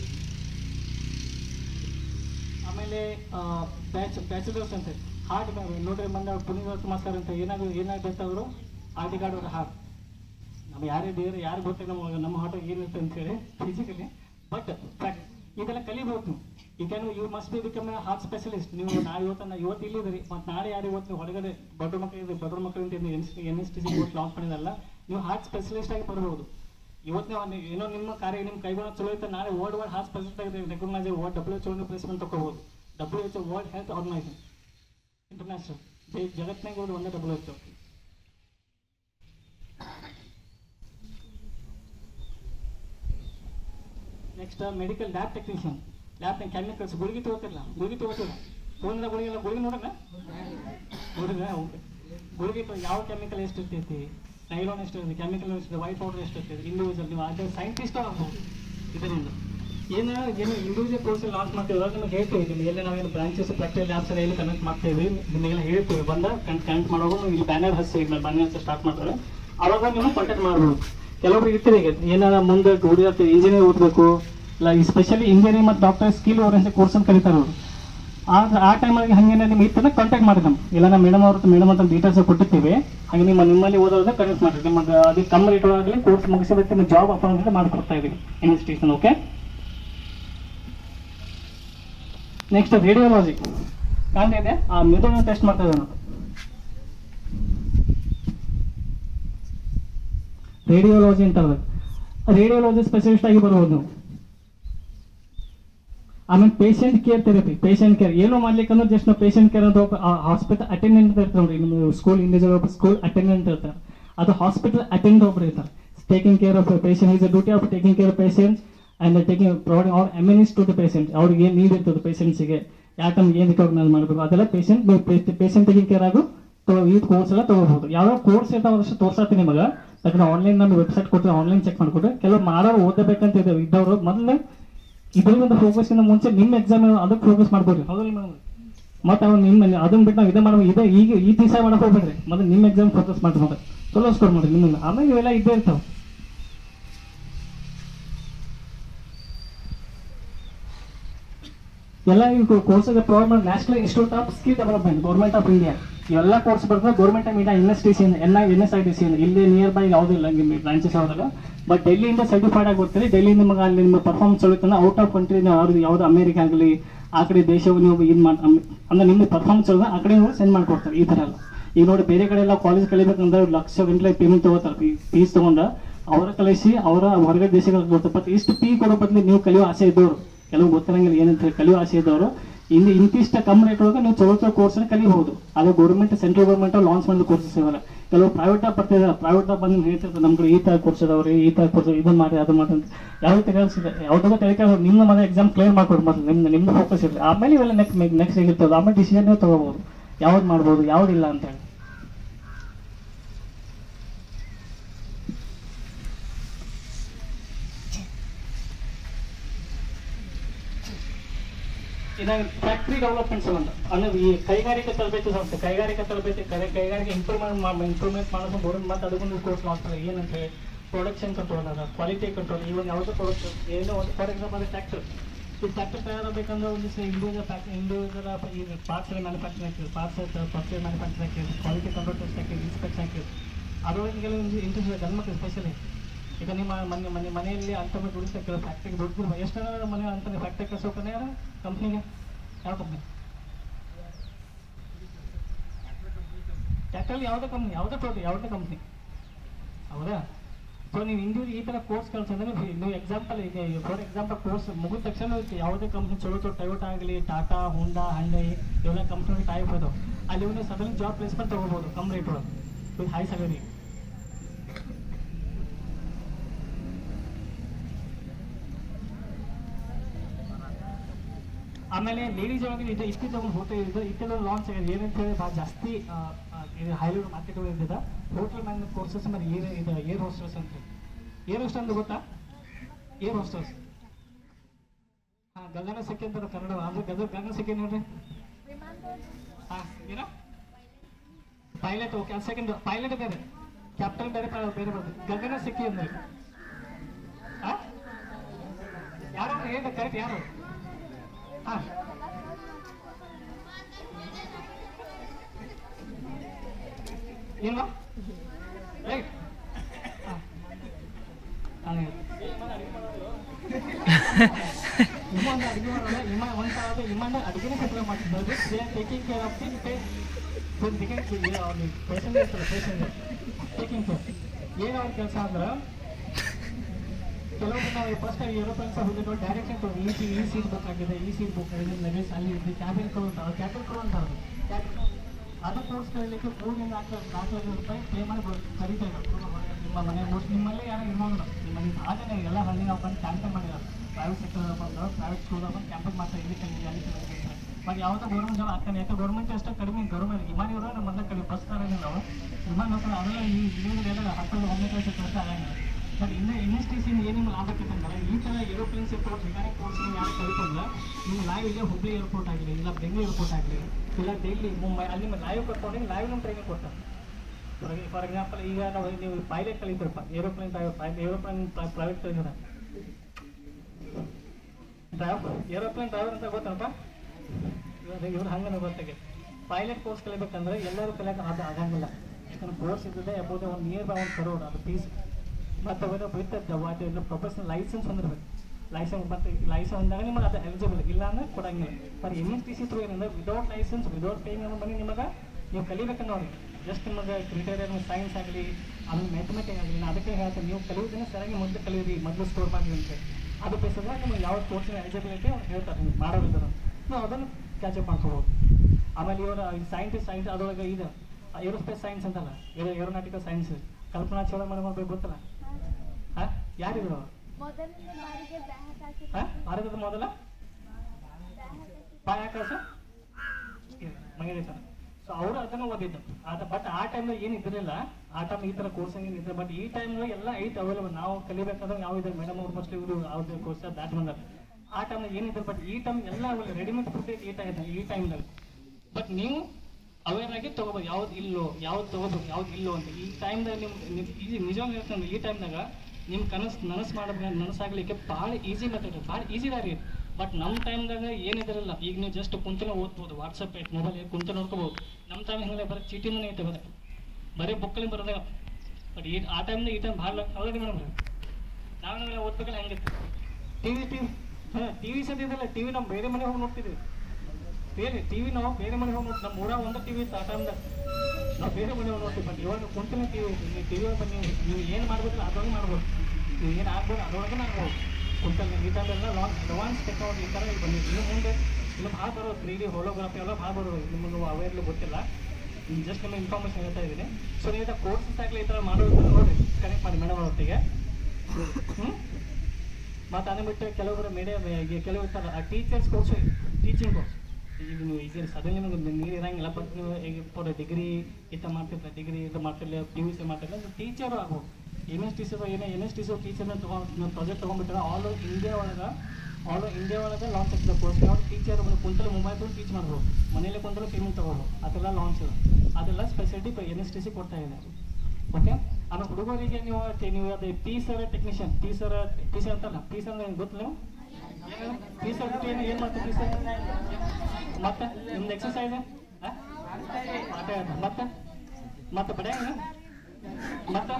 Speaker 1: ಆಮೇಲೆ ಬ್ಯಾಚ್ ಬ್ಯಾಚುಲರ್ಸ್ ಅಂತ ಹಾರ್ಟ್ ನೋಡ್ರಿ ಬಂದ ಪುನೀತ್ ಕುಮಾರ್ ಸರ್ ಅಂತ ಏನಾದ್ರು ಏನಾಗುತ್ತೆ ಅವರು ಆರ್ ಟಿ ಕಾರ್ಡ್ ಅವ್ರ ಹಾರ್ಟ್ ನಮ್ಮ ಯಾರೇ ಬೇರೆ ಯಾರು ಗೊತ್ತಿಲ್ಲ ನಮ್ಮ ನಮ್ಮ ಹಾರ್ಟ್ ಏನಿರುತ್ತೆ ಅಂತೇಳಿ ಫಿಸಿಕಲಿ ಬಟ್ ಫ್ಯಾಕ್ಟ್ ಇದೆಲ್ಲ ಕಲಿಬಹುದು ನೀವು ಈಗ ನೀವು you must be become heart specialist ನೀವು ನಾಳೆ ಇವತ್ತು ಇವತ್ತು ಇಲ್ಲಿದ್ದೀರಿ ಮತ್ತು ನಾಳೆ ಯಾರು ಇವತ್ತು ನೀವು ಹೊರಗಡೆ ಬಡ್ರ ಮಕ್ಕಳಿಗೆ ಬಡ್ರ ಮಕ್ಕಳಿಂದ N S N S T C course launch ಮಾಡಿದಲ್ಲ ನೀವು ಹಾರ್ಟ್ ಸ್ಪೆಷಲಿಸ್ಟ್ ಆಗಿ ಬರಬಹುದು ಇವತ್ತು ನೀವು ಏನೋ ನಿಮ್ಮ ಕಾರ್ಯ ನಿಮ್ಮ ಕೈಗುಣ ಚಲೋ ಇತ್ತು ನಾಳೆ ವರ್ಲ್ಡ್ ವೈಡ್ ಹಾರ್ಟ್ ಸ್ಪೆಷಲಿಸ್ಟ್ ಆಗಿ recognise world W H O placement ತಗೋಬಹುದು W H world health organisation international ಜಗತ್ತಿನಾಗ ಇರೋದು ಒಂದೇ W H next medical lab technician lab chemicals ಗುಳಿಗೆ ತಗೋತಿಲ್ಲ ಗುಳಿಗೆ ತಗೋತಿಲ್ಲ ತಗೊಂಡ್ರೆ ಗುಳಿಗೆ ಎಲ್ಲ ಗುಳಿಗೆ ನೋಡೋಣ ನೋಡಿದ್ರೆ ಓಕೆ ಗುಳಿಗೆ ತಗೋ- ಯಾವ ಕೆಮಿಕಲ್ ಎಷ್ಟು ಇರ್ತೈತಿ ನೈಲಾನ್ ಎಷ್ಟು ಇರ್ತೈತಿ ಕೆಮಿಕಲ್ ಎಷ್ಟು ವೈಟ್ ಪೌಡರ್ ಎಷ್ಟು ಇರ್ತೈತಿ ಇಂಡಿವಿಜುವಲ್ ನೀವು ಅದೇ ಸೈಂಟಿಸ್ಟ್ ಆಗ್ಬೋದು ಇದರಿಂದ ಏನು ಏನು ಇಂಡಿವಿಜುವಲ್ ಕೋರ್ಸ್ ಲಾಂಚ್ ಮಾಡ್ತೀವಿ ಅವಾಗ ನಿಮಗೆ ಹೇಳ್ತೀವಿ ನಿಮಗೆ ಎಲ್ಲ ನಾವೇನು ಬ್ರಾಂಚಸ್ ಪ್ರಾಕ್ಟಿಕಲ್ ಲ್ಯಾಬ್ಸ್ ಎಲ್ಲ ಎಲ್ಲಿ ಕನೆಕ್ಟ್ ಮಾಡ್ತೀವಿ ನಿಮಗೆಲ್ಲ ಹೇಳ್ತೀವಿ ಬಂದ ಕನೆಕ್ಟ್ ಮಾಡುವಾಗ ನೀವು ಇಲ್ಲಿ ಬ್ಯಾನರ್ ಹಚ್ಚಿ ಈಗ ಬ್ಯಾನರ್ ಹಚ್ಚಿ ಸ್ಟಾರ್ಟ್ ಮಾಡ್ತಾರೆ ಅವಾಗ ನೀವು ಕಾಂಟ್ಯಾಕ್ಟ್ ಮಾಡ್ಬೋದು ಕೆಲವೊಬ್ರು ಇರ್ತೀರಿ ಈಗ ಏನಾರ ಮುಂದೆ ಓದಿರ್ತೀವಿ ಇಂಜಿನಿಯರ್ ಓದಬೇಕು ಇಲ್ಲ ಸ್ಪೆಷಲಿ ಇಂಜಿನಿಯರಿಂಗ್ ಮತ್ತು ಡಾಕ್ಟರ್ ಸ್ಕಿಲ್ ಓರಿಯೆಂಟೆಡ್ ಕೋರ್ಸ್ ಅಂತ ಕರೀತಾರೆ ಅವರು ಆ ಆ ಟೈಮಲ್ಲಿ ಹಂಗೇನೆ ನಿಮ್ಗೆ ಇತ್ತಂದ್ರೆ ಕಾಂಟ್ಯಾಕ್ಟ್ ಮಾಡಿ ನಮ್ಗೆ ಇಲ್ಲ ನಮ್ಮ ಮೇಡಮ್ ಅವ್ರ ಮೇಡಮ್ ಅಂತ ಡೀಟೇಲ್ಸ್ ಕೊಟ್ಟಿರ್ತೀವಿ ಹಾಗೆ ನಿಮ್ಮ ನಿಮ್ಮಲ್ಲಿ ಓದೋದ್ರೆ ಕನೆಕ್ಟ್ ಮಾಡಿರಿ ನಿಮಗೆ ಅದಕ್ಕೆ ಕಮ್ಮಿ ರೇಟ್ ಒಳಗಲಿ ಕೋರ್ಸ್ ಮುಗಿಸಿಬಿಟ್ಟು ನಿಮಗೆ ಜಾಬ್ ಅಪಾಯಿಂಟ್ಮೆಂಟ್ ಮಾಡಿಕೊಡ್ತಾ ಇದೀವಿ ಇನ್ವೆಸ್ಟಿಗೇಷನ್ ಓಕೆ ನೆಕ್ಸ್ಟ್ ರೇಡಿಯೋಲಾಜಿ ಕಾಣ್ತಾ ಇದೆ ಆ ಮೆದುಳನ್ನ ಟೆಸ್ಟ್ ಮಾಡ್ತಾ ಇದ್ದಾನೆ ರೇಡಿಯೋಲಾಜಿ ಅಂತ ರೇಡಿಯೋಲಾಜಿ ಸ್ಪೆಷಲಿಸ್ಟ್ ಆಗಿ ಬರ್ಬೋದು ನೀವು ಆಮೇಲೆ patient care therapy patient care ಏನೋ ಮಾಡ್ಲಿಕ್ಕಂದ್ರೆ ಜಸ್ಟ್ ನಾವು ಪೇಷಂಟ್ ಕೇರ್ ಅಂತ ಒಬ್ಬ ಹಾಸ್ಪಿಟಲ್ ಅಟೆಂಡೆಂಟ್ ಇರ್ತಾರೆ ನೋಡಿ ನಿಮ್ಮ ಸ್ಕೂಲ್ ಇಂಡಿವಿಜುವಲ್ ಒಬ್ಬ ಸ್ಕೂಲ್ ಅಟೆಂಡೆಂಟ್ ಇರ್ತಾರೆ ಅದು ಹಾಸ್ಪಿಟಲ್ ಅಟೆಂಡ್ ಒಬ್ರು ಇರ್ತಾರೆ taking care of patient is a duty of taking care of patient and taking providing ಅವ್ರ ಎಮ್ಯುನಿಸ್ ಟು ದ ಪೇಷಂಟ್ ಅವ್ರಿಗೆ ಏನು ನೀಡ್ ಇರ್ತದೆ ಪೇಷಂಟ್ಸಿಗೆ ಯಾವ ಟೈಮ್ ಏನು ರಿಕಗ್ನೈಸ್ ಮಾಡಬೇಕು ಅದೆಲ್ಲ ಪೇಷಂಟ್ ಪೇಷಂಟ್ ಟೇಕಿಂಗ್ ಕೇರ್ ಆಗು ತಗೋ- ಈ ಕೋರ್ಸ್ ಎಲ್ಲ ತಗೋಬಹುದು ಯಾವ ಕೋರ್ಸ್ ಇರ್ತಾವ ವರ್ಷ ತೋರ್ಸಾತೀನಿ ನಿಮಗೆ ಯಾಕಂದ್ರೆ ಆನ್ಲೈನ್ ನಾನು ವೆಬ್ಸೈಟ್ ಕೊಟ್ಟು ಆನ್ಲೈನ್ ಚೆಕ್ ಮಾಡ್ಕೊಟ್ಟು ಕೆಲವು ಮಾಡೋರು ಓದಬೇಕಂತ ಇದ್ದಾವೆ ಇದ್ದವರು ಮೊದಲು ಇದರಿಂದ ಫೋಕಸ್ ಇಂದ ಮುಂಚೆ ನಿಮ್ಮ ಎಕ್ಸಾಮ್ ಅದಕ್ಕೆ ಫೋಕಸ್ ಮಾಡ್ಕೊಡ್ರಿ ಹೌದಲ್ಲ ಮೇಡಮ್ ಮತ್ತೆ ಅವ್ನು ನಿಮ್ಮ ಅದನ್ನ ಬಿಟ್ಟು ನಾವು ಇದೇ ಮಾಡೋ ಇದೇ ಈಗ ಈ ದಿವಸ ಮಾಡಕ್ ಹೋಗ್ಬೇಡ್ರಿ ಮತ್ತೆ ನಿಮ್ಮ ಎಕ್ಸಾಮ್ ಫೋಕಸ್ ಮಾಡ್ರಿ ಚಲೋ ಸ್ಕೋರ್ ಮಾಡ್ರಿ ನಿಮ್ಮನ್ನ ಆಮೇಲೆ ಇವೆಲ್ಲ ಇದ್ದೇ ಇರ್ತಾವೆ ಎಲ್ಲ ಈ ಕೋರ್ಸ್ಗೆ ಪ್ರೊವೈಡ್ ಮಾಡಿ national institute of skill development government of India ಇವೆಲ್ಲ ಕೋರ್ಸ್ ಬರ್ತದೆ government of India N S T C N I N S I T C ಇಲ್ಲಿ ನಿಯರ್ ಬೈ ಯಾವುದೂ ಇಲ್ಲ ನಿಮಗೆ ಬ್ರಾಂಚಸ್ ಯಾವುದಿಲ್ಲ ಬಟ್ ಡೆಲ್ಲಿಯಿಂದ ಸರ್ಟಿಫೈಡ್ ಆಗಿ ಬರ್ತೀರಿ ಡೆಲ್ಲಿ ನಿಮಗೆ ಅಲ್ಲಿ ನಿಮ್ಮ ಪರ್ಫಾರ್ಮೆನ್ಸ್ ಚಲೋ ಔಟ್ ಆಫ್ ಕಂಟ್ರಿ ಅವ್ರದ್ದು ಯಾವ್ದು ಅಮೇರಿಕ ಆಗಲಿ ಆ ಕಡೆ ದೇಶವು ನೀವು ಇದು ಮಾಡಿ ಅಂದ್ರೆ ನಿಮ್ಮ ಪರ್ಫಾರ್ಮೆನ್ಸ್ ಚಲೋ ಆ ಕಡೆ ಸೆಂಡ್ ಮಾಡ್ಕೊಡ್ತಾರೆ ಈ ಥರ ಎಲ್ಲ ಈಗ ನೋಡಿ ಬೇರೆ ಕಡೆ ಎಲ್ಲ ಕಾಲೇಜ್ ಕಲಿಬೇಕಂದ್ರೆ ಲಕ್ಷ ಗಂಟಲೆ ಪೇಮೆಂಟ್ ತಗೋತಾರೆ ಫೀಸ್ ತಗೊಂಡ ಅವರ ಕಲಿಸಿ ಅವರ ಹೊರಗಡೆ ದೇಶಗಳಿಗೆ ಬರ್ತಾರೆ ಬಟ್ ಇಷ್ಟು ಫೀ ಕೊಡೋ ಬದಲು ನೀವು ಕಲಿಯೋ ಆಸೆ ಇದ್ದವರು ಕೆಲವು ಗೊತ್ತಿರಂಗಿಲ್ಲ ಏನಂತ ಹೇಳಿ ಕಲಿಯೋ ಆಸೆ ಇದ್ದವರು ಇಲ್ಲಿ ಇಂತಿಷ್ಟ ಕಮ್ಮಿ ರೇಟ್ ಒಳಗೆ ನೀವು ಚಲೋ ಚಲೋ ಕೋರ್ಸ್ ಕಲಿಬಹುದು ಅದು ಗೌರ್ಮೆಂಟ್ ಸೆಂಟ್ರಲ್ ಗೌರ್ಮೆಂಟ್ ಲಾಂಚ್ ಮಾಡಿದ ಕೋರ್ಸಸ್ ಇವೆಲ್ಲ ಕೆಲವು ಪ್ರೈವೇಟ್ ಬರ್ತಿದ್ದಾರೆ ಪ್ರೈವೇಟ್ ಬಂದು ಹೇಳ್ತಿರ್ತಾರೆ ನಮ್ಮ ಕಡೆ ಈ ತರ ಕೋರ್ಸ್ ಅದಾವ್ರಿ ಈ ತರ ಕೋರ್ಸ್ ಇದನ್ನ ಮಾಡಿ ಅದನ್ನ ಮಾಡಿ ಅಂತ ಯಾವ ತಿಳಿಸಿದೆ ಯಾವ್ದಾದ್ರು ತಿಳಿಕೆ ನಿಮ್ಮ ಮನೆ ಎಕ್ಸಾಮ್ ಕ್ಲಿಯರ್ ಮಾಡ್ಕೊಡು ಮೊದಲು ನಿಮ್ಮ ನಿಮ್ಮ ಫೋಕಸ್ ಇರಲಿ ಆಮೇಲೆ ಇವೆಲ್ಲ ನೆಕ್ಸ್ಟ್ ನೆಕ್ಸ್ಟ್ ಇರ್ತದೆ ಆಮೇಲೆ ಡಿಸಿಷನ್ ನೀವು ತಗೋಬಹುದು ಯಾವ್ದು ಮಾಡ್ಬೋದು ಯಾವ್ದಿಲ್ಲ ಅಂತ ಹೇಳಿ ಇನ್ನು ಫ್ಯಾಕ್ಟ್ರಿ ಡೆವಲಪ್ಮೆಂಟ್ ಸಂಬಂಧ ಅಂದ್ರೆ ಈ ಕೈಗಾರಿಕಾ ತರಬೇತಿ ಸಂಸ್ಥೆ ಕೈಗಾರಿಕಾ ತರಬೇತಿ ಕೈ- ಕೈಗಾರಿಕೆ ಇಂಪ್ರೂವ್ಮೆಂಟ್ ಇಂಪ್ರೂವ್ಮೆಂಟ್ ಮಾಡೋದು ಬೋರ್ಡ್ ಮತ್ತೆ ಅದಕ್ಕೊಂದು ಕೋರ್ಸ್ ಮಾಡ್ತಾರೆ ಏನಂತ ಹೇಳಿ ಪ್ರೊಡಕ್ಷನ್ ಕಂಟ್ರೋಲ್ ಅದ ಕ್ವಾಲಿಟಿ ಕಂಟ್ರೋಲ್ ಇವನ್ ಯಾವುದೋ ಪ್ರಾಡಕ್ಟ್ ಏನೋ ಒಂದು ಫಾರ್ ಎಕ್ಸಾಂಪಲ್ ಟ್ರ್ಯಾಕ್ಟರ್ ಈ ಟ್ರ್ಯಾಕ್ಟರ್ ತಯಾರಾಗಬೇಕಂದ್ರೆ ಒಂದಿಷ್ಟು ಇಂಡಿವಿಜುವಲ್ ಪ್ಯಾಕ್ ಇಂಡಿವಿಜುವಲ್ ಈ ಪಾರ್ಟ್ಸ್ ಮ್ಯಾನುಫ್ಯಾಕ್ಚರ್ ಹಾಕಿದ್ರು ಪಾರ್ಟ್ಸ್ ಸಾಫ್ಟ್ವೇರ್ ಮ್ಯಾನುಫ್ಯಾಕ್ಚರ್ ಹಾಕಿದ್ರು ಕ್ವಾಲಿಟಿ ಕಂಟ್ರೋಲ್ ಟೆಸ್ಟ್ ಹಾಕಿದ್ರು ಇನ್ಸ್ಪೆಕ್ಷನ್ ಹಾಕಿದ್ರು ಅದರೊಳಗೆ ಇಂಟ್ರೆಸ್ಟ್ ಗಂಡ್ಮಕ್ಳು ಸ್ಪೆಷಲಿ ಈಗ ನಿಮ್ಮ ಮನೆ ಮನೆ ಮನೆಯಲ್ಲಿ ಅಂತಮ್ಮ ದುಡಿಸ್ತಾ ಕೆಲವು ಫ್ಯಾಕ್ಟ್ರಿಗೆ ದುಡ್ಡು ಎಷ್ಟು ಜನ ಮನೆ ಅಂತ ಫ್ಯಾಕ್ಟ್ರಿ ಕಳ್ಸೋಕನೇ ಯಾರು ಕಂಪ್ನಿಗೆ ಯಾವ ಕಂಪ್ನಿ ಟ್ಯಾಕ್ಟ್ರಲ್ಲಿ ಯಾವುದೇ ಕಂಪ್ನಿ ಯಾವುದೇ ಪ್ರಾಡಕ್ಟ್ ಯಾವುದೇ ಕಂಪ್ನಿ ಹೌದಾ ಸೊ ನೀವು ಇಂಡಿವಿಜುವಲ್ ಈ ಥರ ಕೋರ್ಸ್ ಕಳ್ಸಂದ್ರೆ ನೀವು- ನೀವು ಎಕ್ಸಾಂಪಲ್ ಈಗ ಫಾರ್ ಎಕ್ಸಾಂಪಲ್ ಕೋರ್ಸ್ ಮುಗಿದ ತಕ್ಷಣ ಯಾವುದೇ ಕಂಪ್ನಿ ಚಲೋ ಚಲೋ ಟೊಯೋಟಾ ಆಗಲಿ ಟಾಟಾ ಹೋಂಡಾ ಹಂಡೈ ಇವೆಲ್ಲ ಕಂಪ್ನಿ ಟೈಪ್ ಅದಾವೆ ಅಲ್ಲಿ ನೀವು ಸಡನ್ ಜಾಬ್ ಪ್ಲೇಸ್ಮೆಂಟ್ ತೊಗೋಬೋದು ಕಮ್ ರೇಟ್ ಒಳಗೆ ವಿತ್ ಹೈ ಸ್ಯಾಲರಿ ಆಮೇಲೆ ಲೇಡೀಸ್ ಒಳಗೆ ಇದು ಇತ್ತೀಚೆಗೆ ಹೋಟೆಲ್ ಇದೆ ಇತ್ತೀಚೆಗೆ ಲಾಂಚ್ ಆಗಿದೆ ಏನಂತ ಹೇಳಿ ಭಾಳ ಜಾಸ್ತಿ ಆ, ಆ, ಇದು ಹೈಲೈಟ್ ಮಾರ್ಕೆಟ್ ಒಳಗೆ ಇದ್ದಿದೆ ಹೋಟೆಲ್ ಮ್ಯಾನ್ ಕೋರ್ಸಸ್ ಮತ್ತು ಏರ್ ಇದು ಏರ್ ಹೋಸ್ಟೆಲ್ಸ್ ಅಂತ ಏರ್ ಹೋಸ್ಟೆಲ್ ಅಂದ್ರೆ ಗೊತ್ತಾ ಏರ್ ಹೋಸ್ಟೆಲ್ಸ್ ಹಾಂ ಗಗನ ಸಖಿ ಅಂತಾರೆ ಕನ್ನಡ ಅಂದ್ರೆ ಗಗನ ಗಗನ ಸಖಿ ನೋಡ್ರಿ ಹಾಂ ಏನ ಪೈಲಟ್ ಓಕೆ ಸೆಕೆಂಡ್ ಪೈಲಟ್ ಬೇರೆ ಕ್ಯಾಪ್ಟನ್ ಬೇರೆ pilot ಬೇರೆ ಬರ್ತದೆ ಗಗನ ಸಖಿ ಅಂದ್ರೆ ಹಾಂ ಯಾರು ಏನು ಕರೆಕ್ಟ್ ಯಾರು ಹಾಂ ಏನು ರೈಟ್ ಇಮ್ಮ ಅಡಿಗೆ ಮಾಡೋಲ್ಲ ಇಮ್ಮ ಒಂದು ಸಾವಿರದ ಇಮ್ಮಂದ ಅಡಿಗೆನೇ ಸಪ್ಲೈ ಮಾಡ್ತಿದ್ದಾರೆ they are taking care of the taking ಅವ್ರಿಗೆ ಪೇಷಂಟ್ ಇರ್ತಾರೆ ಪೇಷಂಟ್ ಟೇಕಿಂಗ್ ಕೇರ್ ಏನು ಅವ್ರ ಕೆಲಸ ಅಂದ್ರೆ ಕೆಲವೊಂದು ನಾವು ಫಸ್ಟ್ ಏರೋಪ್ಲೇನ್ಸ್ ಹೋಗಿದ್ದು ಡೈರೆಕ್ಷನ್ ತೊಗೊಂಡು ಈ ಈ ಸೀಟ್ ಬುಕ್ ಆಗಿದೆ ಈ ಸೀಟ್ ಬುಕ್ ಆಗಿದೆ ಲಗೇಜ್ ಅಲ್ಲಿ ಇದೆ ಕ್ಯಾಬಿನ್ ಕ್ರೂ ಅಂತ ಕ್ಯಾಬಿನ್ ಕ್ರೂ ಅಂತ ಅವ್ರು ಅದು ಕೋರ್ಸ್ ಕಲಿಲಿಕ್ಕೆ ಮೂರಿಂದ ನಾಲ್ಕು ನಾಲ್ಕು ಲಕ್ಷ ರೂಪಾಯಿ ಪೇ ಮಾಡಿ ಬರ್- ಕರೀತಾ ಇದ್ದಾರೆ ನಿಮ್ಮ ಮನೆ ಮೋಸ್ಟ್ ನಿಮ್ಮಲ್ಲೇ ಯಾರು ಇರ್ಬೋದು ನಿಮ್ಮ ಮನೆ ಹಾಗೆ ಎಲ್ಲ ಹಳ್ಳಿ ನಾವು ಬಂದು ಕ್ಯಾಂಪೇನ್ ಮಾಡಿದ್ದಾರೆ ಪ್ರೈವೇಟ್ ಸೆಕ್ಟರ್ ಬಂದು ಪ್ರೈವೇಟ್ ಸ್ಕೂಲ್ ಬಂದು ಕ್ಯಾಂಪೇನ್ ಮಾಡ್ತಾರೆ ಇಲ್ಲಿ ಕಲಿ ಅಲ್ಲಿ ಕಲಿ ಬಟ್ ಯಾವುದೋ ಗೌರ್ಮೆಂಟ್ ಜಾಬ್ ಆಗ್ತಾನೆ ಯಾಕೆ ಗೌರ್ಮೆಂಟ್ ಅಷ್ಟೇ ಕಡಿಮೆ ಗೌರ್ಮೆಂಟ್ ಇಮಾನಿ ಅವರು ನಮ್ಮ ಮೊದಲ ಕಡಿಮೆ ಫಸ್ಟ್ ಕಾರ ನಾವು ಇಮಾನ್ ಹೋಗ್ತಾರೆ ಅದೆಲ್ಲ ಈ ಇಲ್ಲಿಂದ ಹತ್ತೊಂದು ಒಂದನೇ ಕ್ಲಾಸ್ ಕೆಲಸ ಆಗಂಗಿಲ್ಲ ಬಟ್ ಇನ್ನು ಎನ್ ಎಸ್ ಟಿ ಸಿ ಏನಿಲ್ಲ ಆಗಬೇಕಂತಂದ್ರೆ ಈ ಥರ ಏರೋಪ್ಲೇನ್ಸ್ ಏರ್ಪೋರ್ಟ್ ಮೆಕ್ಯಾನಿಕ್ ಕೋರ್ಸ್ ಯಾರು ಕಲಿತಂದ್ರೆ ನೀವು ಲೈವ್ ಇಲ್ಲೇ ಹುಬ್ಳಿ ಏರ್ಪೋರ್ಟ್ ಆಗಲಿ ಇಲ್ಲ ಬೆಂಗಳೂರು ಏರ್ಪೋರ್ಟ್ ಆಗಲಿ ಇಲ್ಲ ಡೆಲ್ಲಿ ಮುಂಬೈ ಅಲ್ಲಿ ನಿಮ್ಗೆ ಲೈವ್ ಕರ್ಕೊಂಡು ಲೈವ್ ನಮ್ಮ ಟ್ರೈನಿಂಗ್ ಕೊಡ್ತಾರೆ ಫಾರ್ ಫಾರ್ ಎಕ್ಸಾಂಪಲ್ ಈಗ ನಾವು ನೀವು ಪೈಲಟ್ ಕಲಿತೀರಪ್ಪ ಏರೋಪ್ಲೇನ್ ಏರೋಪ್ಲೇನ್ ಪ್ರೈವೇಟ್ ಕಲಿತೀರ ಡ್ರೈವರ್ ಏರೋಪ್ಲೇನ್ ಡ್ರೈವರ್ ಅಂತ ಗೊತ್ತಪ್ಪ ಇವಾಗ ಇವ್ರು ಹಂಗೆ ಗೊತ್ತಾಗೆ ಪೈಲಟ್ ಕೋರ್ಸ್ ಕಲಿಬೇಕಂದ್ರೆ ಎಲ್ಲರೂ ಕಲಿಯಕ್ಕೆ ಅದು ಆಗಂಗಿಲ್ಲ ಯಾಕಂದ್ರೆ ಕೋರ್ಸ್ ಇದ್ದದೆ ಎಂಬುದೇ ಒಂದು ನಿಯರ್ ಬೈ ಒಂದು ಕರೋಡ್ ಅದು ಫೀಸ್ ಮತ್ತು ಅವೆಲ್ಲ ವಿತ್ ಅದು ಪ್ರೊಫೆಷನಲ್ ಲೈಸೆನ್ಸ್ ಹೊಂದಿರ್ಬೇಕು ಲೈಸೆನ್ಸ್ ಮತ್ತು ಲೈಸೆನ್ಸ್ ಹೊಂದಾಗ ನಿಮಗೆ ಅದು ಎಲಿಜಿಬಲ್ ಇಲ್ಲ ಅಂದ್ರೆ ಕೊಡಂಗಿಲ್ಲ but N S T C through ಏನಂದ್ರೆ ವಿದೌಟ್ ಲೈಸೆನ್ಸ್ ವಿದೌಟ್ ಪೇಯಿಂಗ್ ಅನ್ನೋ ಬನ್ನಿ ನಿಮಗೆ ನೀವು ಕಲಿಬೇಕಂದ್ರೆ ನೋಡಿ ಜಸ್ಟ್ ನಿಮಗೆ ಕ್ರಿಟೇರಿಯನ್ ಸೈನ್ಸ್ ಆಗಲಿ ಆಮೇಲೆ ಮ್ಯಾಥಮೆಟಿಕ್ ಆಗಲಿ ನಾನು ಅದಕ್ಕೆ ಹೇಳ್ತೀನಿ ನೀವು ಕಲಿಯೋದನ್ನ ಸರಿಯಾಗಿ ಮೊದಲು ಕಲಿಯಿರಿ ಮೊದಲು ಸ್ಕೋರ್ ಮಾಡಿ ಅಂತ ಅದು ಬೇಸಿದ್ರೆ ನಿಮಗೆ ಯಾವ ಕೋರ್ಸಿನ ಎಲಿಜಿಬಿಲಿಟಿ ಅವ್ರು ಹೇಳ್ತಾರೆ ನಿಮ್ಗೆ ಮಾಡೋರಿದ್ದಾರೆ ನೀವು ಅದನ್ನು ಕ್ಯಾಚಪ್ ಮಾಡ್ಕೋಬೋದು ಆಮೇಲೆ ಇವರು ಸೈಂಟಿಸ್ಟ್ ಸೈನ್ಸ್ ಅದರೊಳಗೆ ಇದು ಏರೋಸ್ಪೇಸ್ ಸೈನ್ಸ್ ಅಂತಲ್ಲ aero aeronautical science Kalpana Chawla madam ಅವ್ರಿಗೆ ಗೊತ್ತಲ್ಲ ಹಾಂ ಯಾರಿದ್ರು ಅವರು
Speaker 2: ಮೊದಲನೇ ಬಾರಿಗೆ ಬ್ಯಾಗ್ ಹಾಕಿ
Speaker 1: ಹಾಂ ಭಾರತದ ಮೊದಲ ಪಾಯ ಆಕಾಶ ಮಹಿಳೆ ಸರ್ ಸೊ ಅವರು ಅದನ್ನು ಓದಿದ್ದು ಅದ ಬಟ್ ಆ ಟೈಮ್ನಾಗ ಏನು ಇದ್ದಿರಲಿಲ್ಲ ಆ ಟೈಮ್ ಈ ಥರ ಕೋರ್ಸ್ ಏನು ಇದ್ರೆ ಬಟ್ ಈ ಟೈಮ್ನಾಗ ಎಲ್ಲ ಐತೆ ಅವೈಲೇಬಲ್ ನಾವು ಕಲಿಬೇಕಾದ್ರೆ ಯಾವ ಇದೆ ಮೇಡಮ್ ಅವ್ರು ಮೋಸ್ಟ್ಲಿ ಇವರು ಯಾವ್ದು ಕೋರ್ಸ್ ದಾಟ್ ಬಂದಾರ ಆ ಟೈಮ್ನಾಗ ಏನಿದ್ರು ಬಟ್ ಈ ಟೈಮ್ ಎಲ್ಲ ರೆಡಿಮೇಡ್ ಫುಡ್ ಈ ಟೈಮ್ ಈ ಟೈಮ್ನಲ್ಲಿ ಬಟ್ ನೀವು ಅವೇರ್ ಆಗಿ ತಗೋಬೋದು ಯಾವ್ದು ಇಲ್ಲೋ ಯಾವ್ದು ತಗೋಬೇಕು ಯಾವ್ದು ಇಲ್ಲೋ ಅಂತ ಈ ಟೈಮ್ದಾಗ ನಿಮ್ಮ ಇದು ನಿಜವಾಗಿ ಹೇಳ್ತಾನೆ ಈ ಟೈಮ್ನಾಗ ನಿಮ್ಮ ಕನಸು ನನಸು ಮಾಡೋದು ನನಸಾಗ್ಲಿಕ್ಕೆ ಭಾಳ ಈಸಿ ಮೆಥಡ್ ಭಾಳ ಈಸಿ ದಾರಿ ಬಟ್ ನಮ್ಮ ಟೈಮ್ದಾಗ ಏನಿದಿರಲ್ಲ ಈಗ ನೀವು ಜಸ್ಟ್ ಕುಂತನ ಓದ್ಬೋದು ವಾಟ್ಸಪ್ ಐತೆ ಮೊಬೈಲ್ ಕುಂತ ನೋಡ್ಕೋಬೋದು ನಮ್ಮ ಟೈಮ್ ಹಿಂಗೆ ಬರೀ ಚೀಟಿನೇ ಐತೆ ಬರೀ ಬರೀ ಬುಕ್ಕಲ್ಲಿ ಬರೋದಾಗ ಬಟ್ ಈ ಆ ಟೈಮ್ದಾಗ ಈ ಟೈಮ್ ಭಾಳ ಹೌದು ಮೇಡಮ್ ನಾವೆಲ್ಲ ಓದ್ಬೇಕಲ್ಲ ಹೆಂಗಿತ್ತು ಟಿ ವಿ ಟಿ ಹಾಂ ಟಿ ವಿ ಸದ್ಯ ಇದಲ್ಲ ಟಿ ವಿ ನಾವು ಬೇರೆ ಮನೆ ಹೋಗಿ ನೋಡ್ತಿದ್ವಿ ಬೇರೆ ಟಿವಿ ನಾವು ಬೇರೆ ಮನೆ ಹೋಗಿ ನೋಡಿ ನಮ್ಮ ಊರ ಒಂದು ಟಿವಿ ಇತ್ತು ಆ ಟೈಮ್ದಾಗ ನಾವು ಬೇರೆ ಮನೆ ಹೋಗಿ ನೋಡ್ತೀವಿ ಬಟ್ ಇವಾಗ ಕುಂತಿನ ಟಿವಿ ನೀವು ಟಿವಿ ಒಳಗೆ ನೀವು ನೀವು ಏನು ಮಾಡ್ಬೇಕಲ್ಲ ಅದ್ರೊಳಗೆ ಮಾಡ್ಬೋದು ನೀವು ಏನು ಆಗ್ಬೋದು ಅದ್ರೊಳಗೆ ಮಾಡ್ಬೋದು ಕುಂತಲ್ಲಿ ಈ ಟೈಮೆಲ್ಲ ಲಾಂಚ್ ಅಡ್ವಾನ್ಸ್ ಟೆಕ್ನಾಲಜಿ ಈ ಥರ ಇಲ್ಲಿ ಬಂದಿದೆ ಇನ್ನು ಮುಂದೆ ಇನ್ನು ಭಾಳ ಬರೋದು ತ್ರೀ ಡಿ ಹೋಲೋಗ್ರಾಫಿ ಎಲ್ಲ ಭಾಳ ಬರೋದು ನಿಮಗೆ ಅವೇರ್ಲಿ ಗೊತ್ತಿಲ್ಲ ಜಸ್ಟ್ ನಿಮಗೆ ಇನ್ಫಾರ್ಮೇಷನ್ ಹೇಳ್ತಾ ಇದ್ದೀನಿ ಸೊ ನೀವು ಕೋರ್ಸಸ್ ಆಗಲಿ ಈ ಥರ ಮಾಡೋದು ನೋಡಿ ಕನೆಕ್ಟ್ ಮಾಡಿ ಮೇಡಮ್ ಅವರೊಟ್ಟಿಗೆ ಹ್ಞೂ ಮತ್ತು ಅದನ್ನ ಬಿಟ್ಟು ಕೆಲವೊಬ್ಬರು ಮೀಡಿಯಾ ಕೆಲವು ಇರ್ತಾರೆ ಆ ಟೀಚರ್ಸ್ ಕೋರ್ಸು ಟೀಚಿಂಗ್ ಕೋರ್ಸ್ ಈಗ ನೀವು ಈಗ ಸಡನ್ ನಿಮಗೆ ನೀರು ಇರಂಗಿಲ್ಲ ಬಟ್ ನೀವು ಈಗ ಫಾರ್ ಡಿಗ್ರಿ ಇತ್ತ ಮಾಡ್ತಿರ್ತಾರೆ ಡಿಗ್ರಿ ಇದು ಮಾಡ್ತಿರ್ಲಿಲ್ಲ ಪಿ ಯು ಸಿ ಮಾಡ್ತಿರ್ಲಿಲ್ಲ ಟೀಚರು ಆಗ್ಬೋದು ಎಮ್ ಎಸ್ ಟಿ ಸಿ ಏನೋ ಎನ್ ಎಸ್ ಟಿ ಸಿ ಟೀಚರ್ನ ತೊಗೊಂಡು ಪ್ರಾಜೆಕ್ಟ್ ತೊಗೊಂಡ್ಬಿಟ್ರೆ ಆಲ್ ಓವರ್ ಇಂಡಿಯಾ ಒಳಗೆ ಆಲ್ ಓವರ್ ಇಂಡಿಯಾ ಒಳಗೆ ಲಾಂಚ್ ಆಗ್ತದೆ ಕೋರ್ಸ್ ಅವ್ರು ಟೀಚರ್ ಕುಂತಲು ಮೊಬೈಲ್ ತೊಗೊಂಡು ಟೀಚ್ ಮಾಡ್ಬೋದು ಮನೇಲಿ ಕುಂತಲು ಪೇಮೆಂಟ್ ತೊಗೋಬೋದು ಅದೆಲ್ಲ ಲಾಂಚ್ ಅದೆಲ್ಲ speciality N S T C ಕೊಡ್ತಾ ಇದೆ ಓಕೆ ಆಮೇಲೆ ಹುಡುಗರಿಗೆ ನೀವು ತೆ- ನೀವು ಅದು P sir technician P sir P sir ಅಂತಲ್ಲ ಪಿ ಸರ್ ನಿಮ್ಗೆ ಗೊತ್ತಿಲ್ಲ ಏನು ಪಿ ಸರ್ ಬಿಟ್ಟು ಏನು ಏನು ಮಾಡ್ತೀವಿ ಪಿ ಸರ್ ಮತ್ತೆ ನಿಮ್ದು ಎಕ್ಸಸೈಸ್ ಮತ್ತೆ ಮತ್ತೆ ಮತ್ತೆ ಬಡಿಯಂಗ ಮತ್ತೆ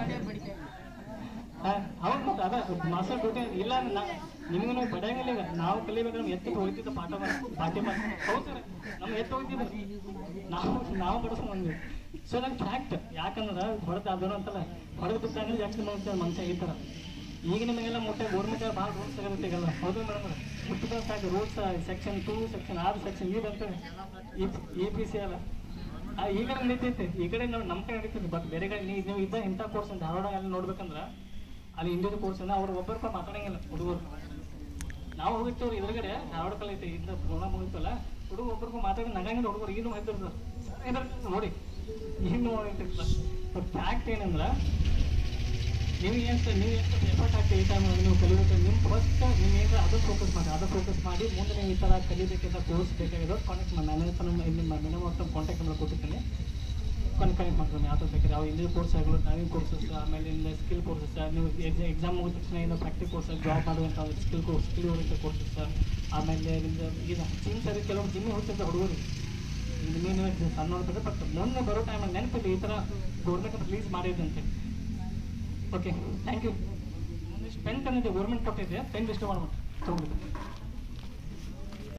Speaker 1: ಹಾಂ ಹೌದು ಮತ್ತೆ ಅದ ಮಾಸ್ಟರ್ ಡ್ಯೂಟಿ ಇಲ್ಲ ನಾ ನಿಮಗೂ ನಾವು ಬಡಿಯಂಗಿಲ್ಲ ಈಗ ನಾವು ಕಲಿಬೇಕಾದ್ರೆ ಎತ್ತಿ ಹೋಗ್ತಿದ್ದ ಪಾಠ ಮಾಡಿ ಪಾಠ್ಯ ಮಾಡಿ ಹೌದು ಸರ್ ನಮ್ಮ ಎತ್ತು ಹೋಗ್ತಿದ್ರು ನಾವು ನಾವು ಬಡಿಸ್ಕೊಂಡು ಬಂದ್ವಿ ಸೊ ನನ್ನ ಫ್ಯಾಕ್ಟ್ ಯಾಕಂದ್ರೆ ಹೊಡೆದು ಅದನ್ನು ಅಂತಲ್ಲ ಹೊಡೆದು ಬಿಟ್ಟಾಗ ಜಾಸ್ತಿ ಮಾಡ್ತಾರೆ ಮನುಷ್ಯ ಈ ಥರ ಈಗ ನಿಮಗೆಲ್ಲ ಮುಟ್ಟೆ ಗೌರ್ಮೆಂಟ್ ಭಾಳ ರೂಲ್ಸ್ ಆಗುತ್ತೆ ಈಗೆಲ್ಲ ಹೌದು ಮೇಡಮ್ ಮುಟ್ಟಿದ ಸಾಕು ರೂಲ್ಸ್ ಸೆಕ್ಷನ್ ಟೂ ಸೆಕ್ಷನ್ ಆರು ಸೆಕ್ಷನ್ ಇದು ಅಂತ ಎ ಪಿ ಸಿ ಅಲ್ಲ ಆ, ಈ ಕಡೆ ನಡೀತೈತೆ ಈ ಕಡೆ ನಾವು ನಮ್ಮ ಕಡೆ ನಡೀತೈತೆ ಬಟ್ ಬೇರೆ ಕಡೆ ನೀವು ನೀವು ಇದ್ದ ಇಂಥ ಕೋರ್ಸ್ ಧಾರವಾಡ ಅಲ್ಲಿ ನೋಡ್ಬೇಕಂದ್ರೆ ಅಲ್ಲಿ ಇಂಡಿಯದ ಕೋರ್ಸ್ ಅವ್ರು ಒಬ್ಬರು ಮಾತಾಡಂಗಿಲ್ಲ ಹುಡುಗರು ನಾವು ಹೋಗಿರ್ತೇವ್ರಿ ಎದುರುಗಡೆ ಧಾರವಾಡ ಕಲೆ ಐತೆ ಇಂದ ಪೂರ್ಣ ಮುಗಿತಲ್ಲ ಹುಡುಗ ಒಬ್ಬರಿಗೂ ಮಾತಾಡಿ ನಗಂಗಿಲ್ಲ ಹುಡುಗರು ಈಗಲೂ ಹೋಗ್ತಿರ್ತಾರೆ ನೋಡಿ ಇನ್ನು ಹೋಗ್ತಿರ್ತಾರೆ ಬಟ್ ಫ್ಯಾಕ್ಟ್ ಏನಂದ್ರೆ ನೀವು ಎಷ್ಟು ನೀವು ಎಷ್ಟು ಎಫರ್ಟ್ ಹಾಕಿ ಈ ಟೈಮ್ ನೀವು ಕಲಿಬೇಕು ನಿಮ್ಮ ಫಸ್ಟ್ ನೀವು ಏನು ಅದು ಫೋಕಸ್ ಮಾಡಿ ಅದು ಫೋಕಸ್ ಮಾಡಿ ಮುಂದೆ ನೀವು ಈ ಥರ ಕಲಿಬೇಕಂತ ಕೋರ್ಸ್ ಬೇಕಾಗಿರೋ ಕಾಂಟ್ಯಾಕ್ಟ್ ಮಾಡಿ ನಾನು ಹತ್ರ ನಮ್ಮ ಇಲ್ಲಿ ಮೇಡಮ್ ಅವ್ರ ಕಾಂಟ್ಯಾಕ್ಟ್ ನಂಬರ್ ಕೊಟ್ಟಿರ್ತೀನಿ ಕನ್ ಕನೆಕ್ಟ್ ಮಾಡ್ಕೊಂಡು ಯಾವ ಥರ ಬೇಕಾದ್ರೆ ಯಾವ ಇಂಗ್ಲೀಷ್ ಕೋರ್ಸ್ ಆಗಲು ಡ್ರೈವಿಂಗ್ ಕೋರ್ಸಸ್ ಆಮೇಲೆ ಇಂದ ಸ್ಕಿಲ್ ಕೋರ್ಸಸ್ ನೀವು ಎಕ್ಸಾಮ್ ಮುಗಿದ ತಕ್ಷಣ ಏನೋ ಪ್ರಾಕ್ಟಿಕ್ ಕೋರ್ಸ್ ಜಾಬ್ ಮಾಡುವಂಥ skill course skill oriented courses ಆಮೇಲೆ ನಿಮ್ದು ಈಗ ಜಿಮ್ ಸರಿ ಕೆಲವು ಜಿಮ್ ಹೋಗ್ತಿರ್ತಾರೆ ಹುಡುಗರು ನಿಮಗೆ ಸಣ್ಣ ನೋಡ್ತಾರೆ ಬಟ್ ಮೊನ್ನೆ ಬರೋ ಟೈಮಲ್ಲಿ ನೆನಪಿಲ್ಲ ಈ ಥರ ಗೌರ್ಮೆಂಟ್ ರಿಲೀಸ್ ಮಾಡಿದೆ ಅಂತೇಳಿ ಓಕೆ ಥ್ಯಾಂಕ್ ಯು ಒಂದಿಷ್ಟು ಪೆನ್ ತಂದಿದ್ದೆ ಗೌರ್ಮೆಂಟ್ ಕೊಟ್ಟಿದ್ದೆ ಪೆನ್ ಇಷ್ಟ ಮಾಡ್ಬಿಟ್ಟು ತೊಗೊಂಡಿದ್ದೆ